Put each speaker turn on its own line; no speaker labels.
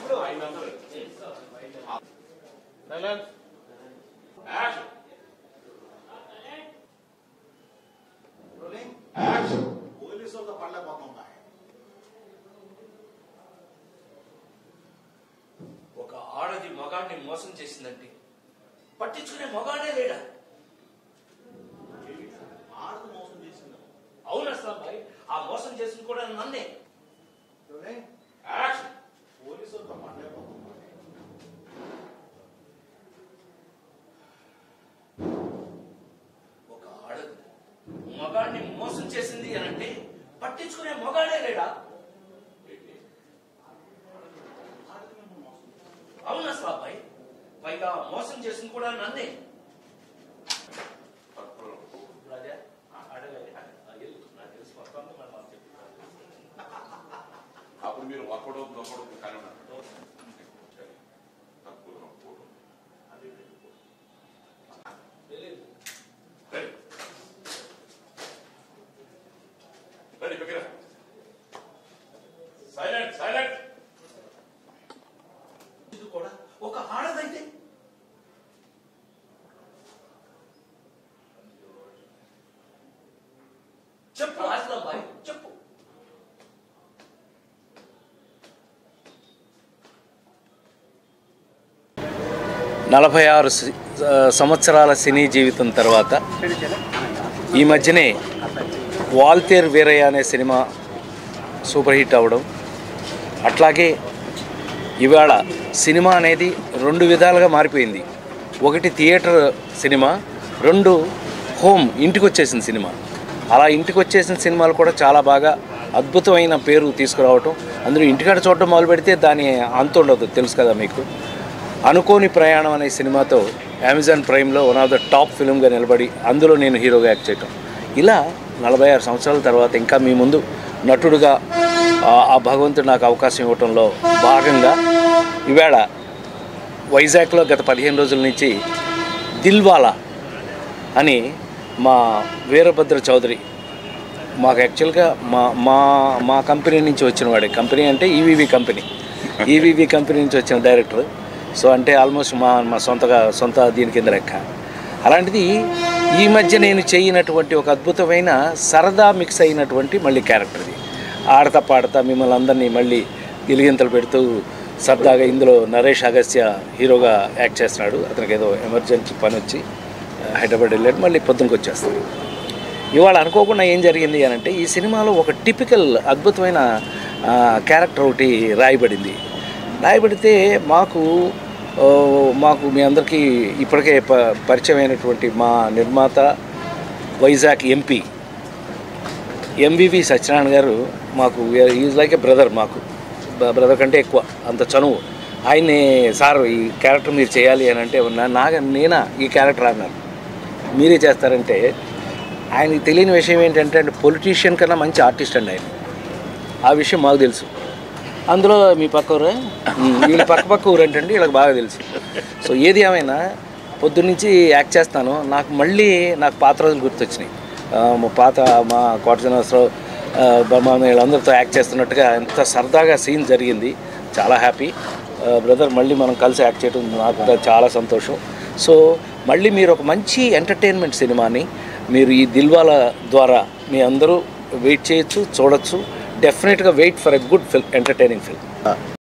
పోలీసులతో పడలేకపోతున్నాం
ఒక ఆడది మగాడిని మోసం చేసిందంటే పట్టించుకునే మగాడే లేడా
ఆడది మోసం చేసింది
అవును అసలు భాయ్ ఆ మోసం చేసింది కూడా నన్నే
పోలీసులతో పడలేకపోతున్నాం
ఒక ఆడది మగాడిని మోసం చేసింది అని అంటే పట్టించుకునే మగాడే లేడా అవును అసలు అబ్బాయి పైగా మోసం చేసింది కూడా నన్నే రాజా అడగాలి వెళ్ళు. నాకు తెలిసి మొత్తం అంతా మనం మనం చెప్తాం.
అప్పుడు మీరు ఒక్కడో దొక్కడో కానీ ఉన్నారు తక్కువ తక్కువ.
తెలియదు.
రండి. రండి, ఇక్కడికి రా. సైలెంట్ సైలెంట్
ఇది కూడా ఒక ఆడదైతే చెప్పు అసలు అబ్బాయి చెప్పు
నలభై ఆరు సి- ఆ, సంవత్సరాల సినీ జీవితం తర్వాత ఈ మధ్యనే వాల్తేర్ వీరయ్య అనే సినిమా సూపర్ హిట్ అవ్వడం అట్లాగే ఇవాళ సినిమా అనేది రెండు విధాలుగా మారిపోయింది ఒకటి థియేటర్ సినిమా రెండు హోమ్ ఇంటికి వచ్చేసిన సినిమా అలా ఇంటికి వచ్చేసిన సినిమాలు కూడా చాలా బాగా అద్భుతమైన పేరు తీసుకురావటం అందులో ఇంటికాడ చూడటం మొదలు పెడితే దాని అంత ఉండదు తెలుసు కదా మీకు అనుకోని ప్రయాణం అనే సినిమాతో అమెజాన్ ప్రైమ్లో వన్ ఆఫ్ ద టాప్ ఫిల్మ్గా నిలబడి అందులో నేను హీరోగా యాక్ట్ చేయటం ఇలా నలభై ఆరు సంవత్సరాల తర్వాత ఇంకా మీ ముందు నటుడుగా ఆ- ఆ భగవంతుడు నాకు అవకాశం ఇవ్వటంలో భాగంగా ఈవేళ వైజాగ్లో గత పదిహేను రోజుల నుంచి దిల్వాలా అని మా వీరభద్ర చౌదరి మాకు యాక్చువల్గా మా మా మా కంపెనీ నుంచి వచ్చిన వాడే కంపెనీ అంటే ఈవీవి కంపెనీ ఈవీవి కంపెనీ నుంచి వచ్చిన డైరెక్టర్ సో అంటే ఆల్మోస్ట్ మా మా సొంతగా సొంత దీని కింద లెక్క అలాంటిది ఈ మధ్య నేను చేయనటువంటి ఒక అద్భుతమైన సరదా మిక్స్ అయినటువంటి మళ్ళీ క్యారెక్టర్ ఇది ఆడతా పాడతా మిమ్మల్ని అందరినీ మళ్ళీ గిలిగింతలు పెడుతూ సరదాగా ఇందులో నరేష్ అగస్త్య హీరోగా యాక్ట్ చేస్తున్నాడు అతనికి ఏదో ఎమర్జెన్సీ పని వచ్చి హైదరాబాద్ వెళ్ళాడు మళ్ళీ పొద్దునకి వచ్చేస్తాడు ఇవాళ అనుకోకుండా ఏం జరిగింది అని అంటే ఈ సినిమాలో ఒక టిపికల్ అద్భుతమైన ఆ, క్యారెక్టర్ ఒకటి రాయబడింది రాయబడితే మాకు ఓ, మాకు మీ అందరికీ ఇప్పటికే ప పరిచయమైనటువంటి మా నిర్మాత వైజాగ్ ఎంపీ ఎంవివి సత్యనారాయణ గారు మాకు ఈజ్ లైక్ ఏ బ్రదర్ మాకు బ్రదర్ కంటే ఎక్కువ అంత చనువు ఆయన్ని సార్ ఈ క్యారెక్టర్ మీరు చేయాలి అని అంటే ఉన్నా నాగ నేనా ఈ క్యారెక్టర్ అన్నారు మీరే చేస్తారంటే ఆయనకి తెలియని విషయం ఏంటంటే అంటే పొలిటీషియన్ కన్నా మంచి ఆర్టిస్ట్ అండి ఆయన ఆ విషయం మాకు తెలుసు అందులో మీ పక్క ఊరే ఉమ్, వీళ్ళ పక్క పక్క ఊరు ఏంటంటే వీళ్ళకి బాగా తెలుసు సో ఏది ఏమైనా పొద్దున్నుంచి యాక్ట్ చేస్తాను నాకు మళ్ళీ నాకు పాత రోజులు గుర్తొచ్చినాయి ఆ, మా పాత మా కోట శ్రీనివాసరావు ఆ, బర్మా వీళ్ళందరితో యాక్ట్ చేస్తున్నట్టుగా ఎంత సరదాగా సీన్ జరిగింది చాలా హ్యాపీ బ్రదర్ మళ్ళీ మనం కలిసి యాక్ట్ చేయడం నాకు కూడా చాలా సంతోషం సో మళ్ళీ మీరు ఒక మంచి ఎంటర్టైన్మెంట్ సినిమాని మీరు ఈ దిల్వాలా ద్వారా మీ అందరూ వెయిట్ చేయొచ్చు చూడొచ్చు డెఫినెట్గా wait for a good film entertaining film